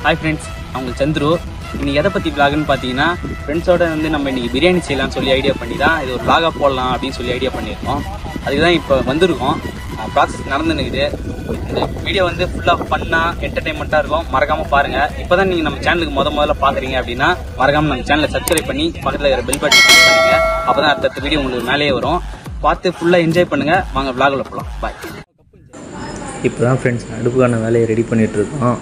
Hi friends அவங்க சந்துரு இன்னைக்கு எதை பற்றி vlogனு பார்த்தீங்கன்னா ஃப்ரெண்ட்ஸோட வந்து நம்ம இன்னைக்கு பிரியாணி செய்யலாம்னு சொல்லி ஐடியா பண்ணி தான் இது ஒரு vlog-ஆ போடலாம் அப்படின்னு சொல்லி ஐடியா பண்ணியிருக்கோம் அதுக்கு தான் இப்போ வந்திருக்கோம் ப்ராசஸ் நடந்துனுக்குது இந்த வீடியோ வந்து ஃபுல்லாக ஃபன்னாக என்டர்டைன்மெண்ட்டாக இருக்கும் மறக்காமல் பாருங்கள் இப்போ தான் நீங்கள் நம்ம சேனலுக்கு முத முதல்ல பார்க்குறீங்க அப்படின்னா மறக்காமல் நம்ம சேனலை சப்ஸ்கிரைப் பண்ணி பக்கத்தில் இருக்கிற பெல் பட்டன் கிளிக் பண்ணுங்க அப்போ தான் அடுத்தடுத்த வீடியோ உங்களுக்கு மேலேயே வரும் பார்த்து ஃபுல்லாக என்ஜாய் பண்ணுங்கள் வாங்க vlog-ல போகலாம் பாய் இப்போ தான் ஃப்ரெண்ட்ஸ் அடுப்புக்கான வேலையை ரெடி பண்ணிகிட்ருக்கோம்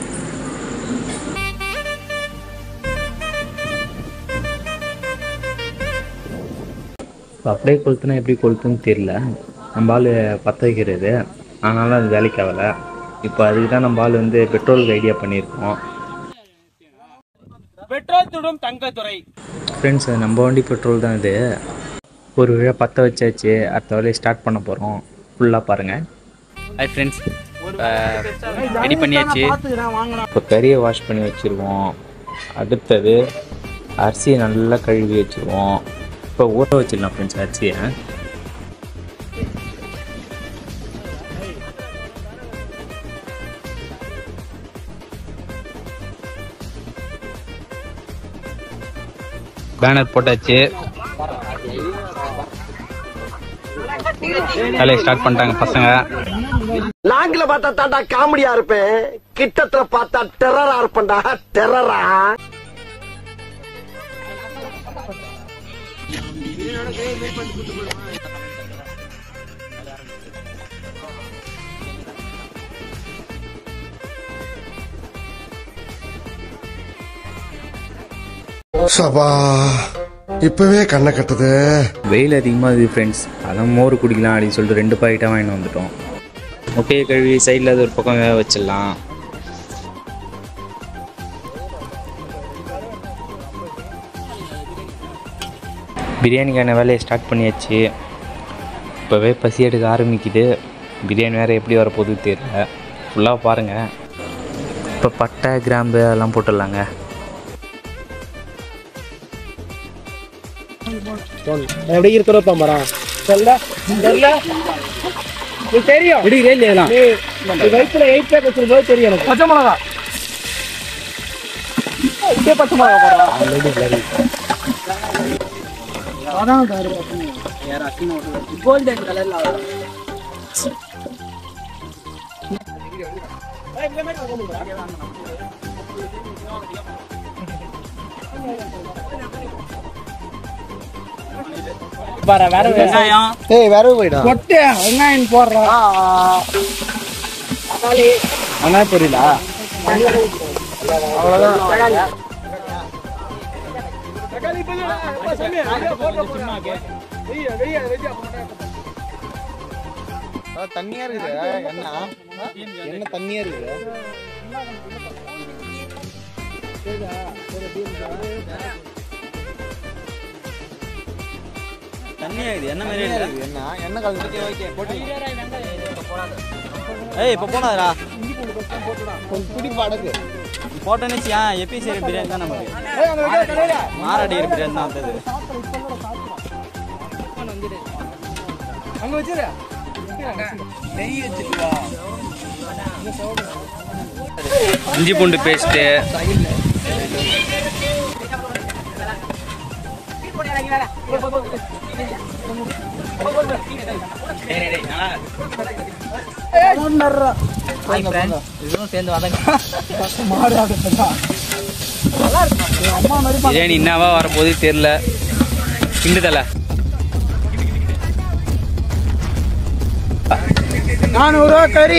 இப்போ அப்படியே கொளுத்துனா எப்படி கொளுத்துன்னு தெரியல நம்ம ஆள் பற்ற வைக்கிறது ஆனாலும் அது வேலைக்கு ஆகலை இப்போ அதுக்கு தான் நம்ம ஆள் வந்து பெட்ரோலுக்கு ஐடியா பண்ணியிருக்கோம் பெட்ரோல் துடும் தங்கத்துறை ஃப்ரெண்ட்ஸ் நம்ம வண்டி பெட்ரோல் தான் இது ஒரு வழியாக பற்ற வச்சாச்சு அடுத்த வேலையை ஸ்டார்ட் பண்ண போகிறோம் ஃபுல்லாக பாருங்கள் ஹாய் ஃப்ரெண்ட்ஸ் ரெடி பண்ணியாச்சு இப்போ கறியை வாஷ் பண்ணி வச்சுருவோம் அடுத்தது அரிசியை நல்லா கழுவி வச்சுருவோம் இப்போ ஊற வச்சிடலாம் ஃப்ரெண்ட்ஸ் அரிசியை பேனர் போட்டாச்சு வேலையை ஸ்டார்ட் பண்ணிட்டாங்க பசங்க நாங்கள பார்த்தா தாண்டா காமெடியா இருப்பேன் கிட்டத்துல பார்த்தா டெரரா இருப்பேன்டா டெரரா சபா இப்பவே கண்ணை கட்டுது வெயில் அதிகமாக இருக்குது ஃப்ரெண்ட்ஸ் அதான் மோர் குடிக்கலாம் அப்படின்னு சொல்லிட்டு ரெண்டு பாக்கெட்டாக வாங்கிட்டு வந்துட்டோம் முட்டையை கழுவி சைடில் அது ஒரு பக்கம் வேக வச்சிடலாம் பிரியாணிக்கான வேலையை ஸ்டார்ட் பண்ணியாச்சு இப்போவே பசி எடுக்க ஆரம்பிக்குது பிரியாணி வேறு எப்படி வரப்போகுது தெரியல ஃபுல்லாக பாருங்கள் இப்போ பட்டை கிராம்பு அதெல்லாம் போட்டுடலாங்க எப்படி இருக்கிற பாம்பரம் சொல்ல சொல்ல தெரியும் எடுக்கிறே இல்லையா வயிற்றுல எயிட் பேக் வச்சிருந்தோம் தெரியும் எனக்கு பச்சை மிளகா இப்படியே பச்சை மிளகா போடுறான் கோல்டன் கலர்ல வேற வெங்காயம் ஏய் வேற போயிடா கொட்டு வெங்காயம் போடுறா வெங்காயம் புரியல அவ்வளவுதான் தண்ணியா இருக்குது என்ன என்ன தண்ணியா இருக்குது தண்ணியா இது என்ன மாதிரி என்ன என்ன கலந்து ஓகே போட்டு ஏய் இப்போ போனாதரா கொஞ்சம் துடி படகு போட்டோன்னு ஏன் எப்பி சரி பிரியாணி தான் நமக்கு மாரடிக்கிற பிரியாணி தான் வந்தது அங்க வச்சிரு இஞ்சி பூண்டு பேஸ்ட்டு இதுவும் சேர்ந்து வதங்க பிரியாணி என்னவா வரப்போகுது தெரியல கிண்டுதல நானூறு ரூபா கறி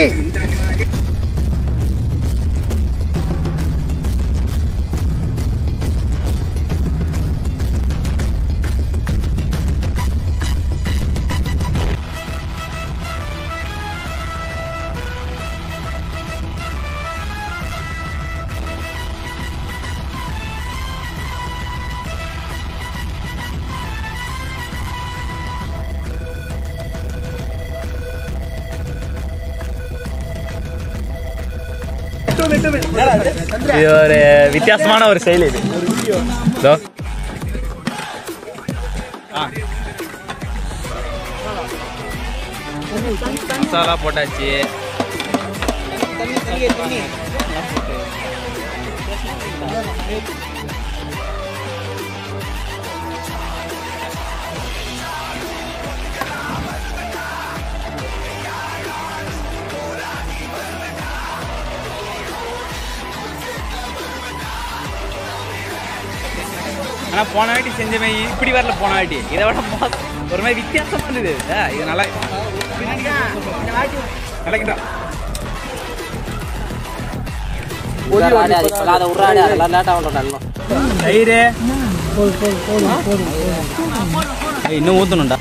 இது ஒரு வித்தியாசமான ஒரு செயல் இது இதோ. மசாலா போட்டாச்சு ஆனா போன வாட்டி செஞ்சவன் இப்படி வரல போன வாட்டி இதை விட மோசம் ஒரு மாதிரி வித்தியாசமா இருந்தது ஆ, இது நல்லா கலக்கிட்டோம் தயிர் இன்னும் ஊத்தணும்டா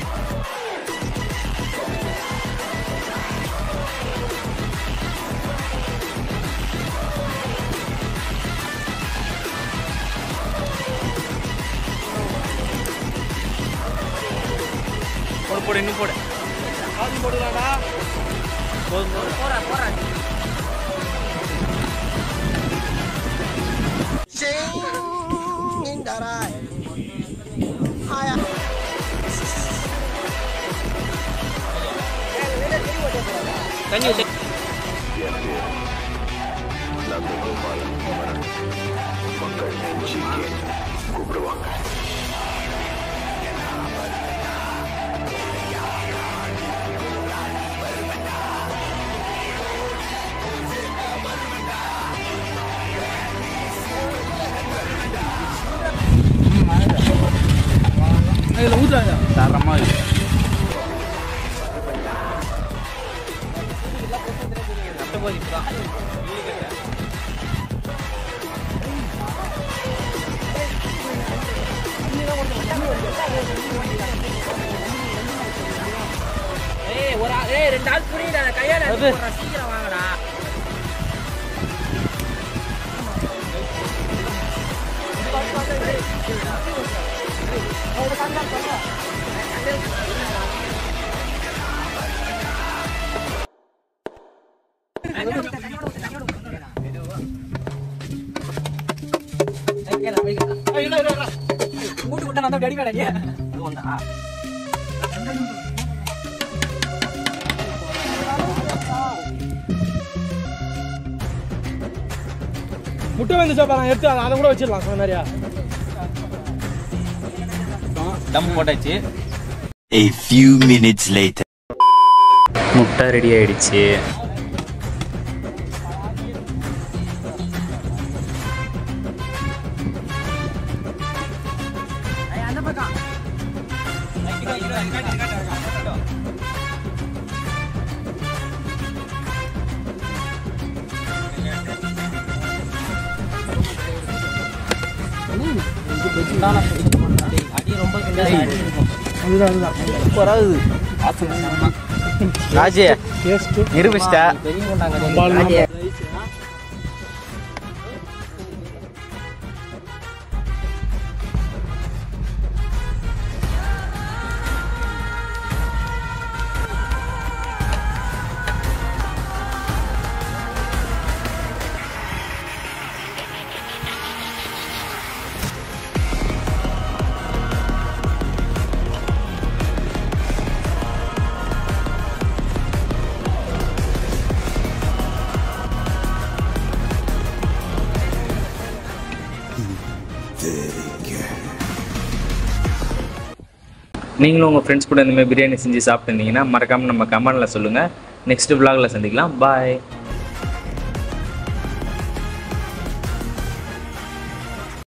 போடு போடு இன்னும் போடு போடுலாடா போதும் போதும் தண்ணி ஊத்து. தரமா இருக்கு முட்டை வந்து சாப்பாடு எடுத்து அதை கூட வச்சிடலாம் சொன்ன மாதிரியா தம் போட்டாச்சு A few minutes later. முட்டை ரெடி ஆயிடுச்சு ராஜே டேஸ்ட் நிரூபிச்சிட்டா நீங்களும் உங்கள் ஃப்ரெண்ட்ஸ் கூட இந்த மாதிரி பிரியாணி செஞ்சு சாப்பிட்டுருந்தீங்கன்னா மறக்காமல் நம்ம கமெண்டில் சொல்லுங்கள் நெக்ஸ்ட் vlogல சந்திக்கலாம் பாய்